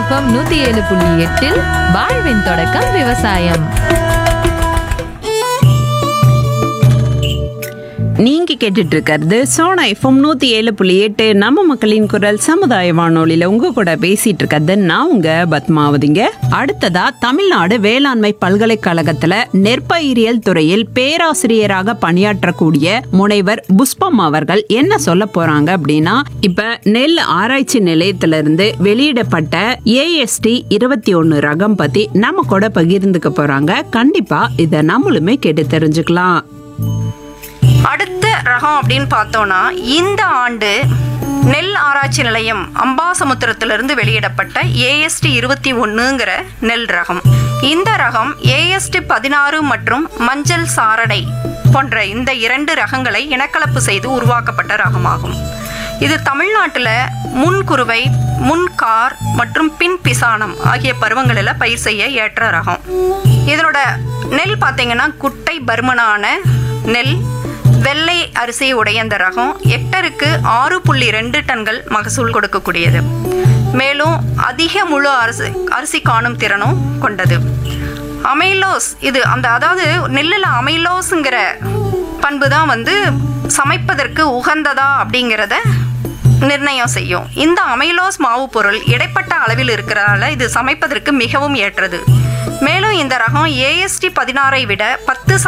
FM நூத்தி ஏழு புள்ளி எட்டில் வாழ்வின் தொடக்கம் விவசாயம் நீங்க கேட்டுட்டு இருக்கிறது சோனா எஃப்எம் நூத்தி ஏழு புள்ளி எட்டு நம்ம மக்களின் குரல் சமுதாய வானொலியில உங்க கூட பேசிட்டு இருக்கிறது நான் உங்க பத்மாவதிங்க அடுத்ததா தமிழ்நாடு வேளாண்மை பல்கலைக்கழகத்துல நெற்பயிரியல் துறையில் பேராசிரியராக பணியாற்றக்கூடிய முனைவர் புஷ்பம் அவர்கள் என்ன சொல்ல போறாங்க அப்படின்னா இப்ப நெல் ஆராய்ச்சி நிலையத்திலிருந்து வெளியிடப்பட்ட ஏஎஸ்டி இருபத்தி ஒன்னு ரகம் பத்தி நம்ம கூட பகிர்ந்துக்க போறாங்க கண்டிப்பா இதை நம்மளுமே கேட்டு தெரிஞ்சுக்கலாம் அடுத்த ரகம் அப்படின்னு பார்த்தோம்னா இந்த ஆண்டு நெல் ஆராய்ச்சி நிலையம் அம்பாசமுத்திரத்திலிருந்து வெளியிடப்பட்ட ஏஎஸ்டி இருபத்தி ஒன்றுங்கிற நெல் ரகம் இந்த ரகம் ஏஎஸ்டி பதினாறு மற்றும் மஞ்சள் சாரடை போன்ற இந்த இரண்டு ரகங்களை இனக்கலப்பு செய்து உருவாக்கப்பட்ட ரகமாகும் இது தமிழ்நாட்டில் முன்குருவை முன்கார் மற்றும் பின் பிசானம் ஆகிய பருவங்களில் பயிர் செய்ய ஏற்ற ரகம் இதனோட நெல் பார்த்தீங்கன்னா குட்டை பருமனான நெல் வெள்ளை அரிசி உடைய இந்த ரகம் ஹெக்டருக்கு ஆறு புள்ளி ரெண்டு டன்கள் மகசூல் கொடுக்கக்கூடியது மேலும் அதிக முழு அரிசி அரிசி காணும் திறனும் கொண்டது அமைலோஸ் இது அந்த அதாவது நெல்லில் அமைலோஸுங்கிற பண்பு தான் வந்து சமைப்பதற்கு உகந்ததா அப்படிங்கிறத நிர்ணயம் செய்யும் இந்த அமைலோஸ் மாவு பொருள் இடைப்பட்ட அளவில் இருக்கிறதால இது சமைப்பதற்கு மிகவும் ஏற்றது மேலும் இந்த ரகம் ஏஎஸ்டி பதினாறை விட பத்து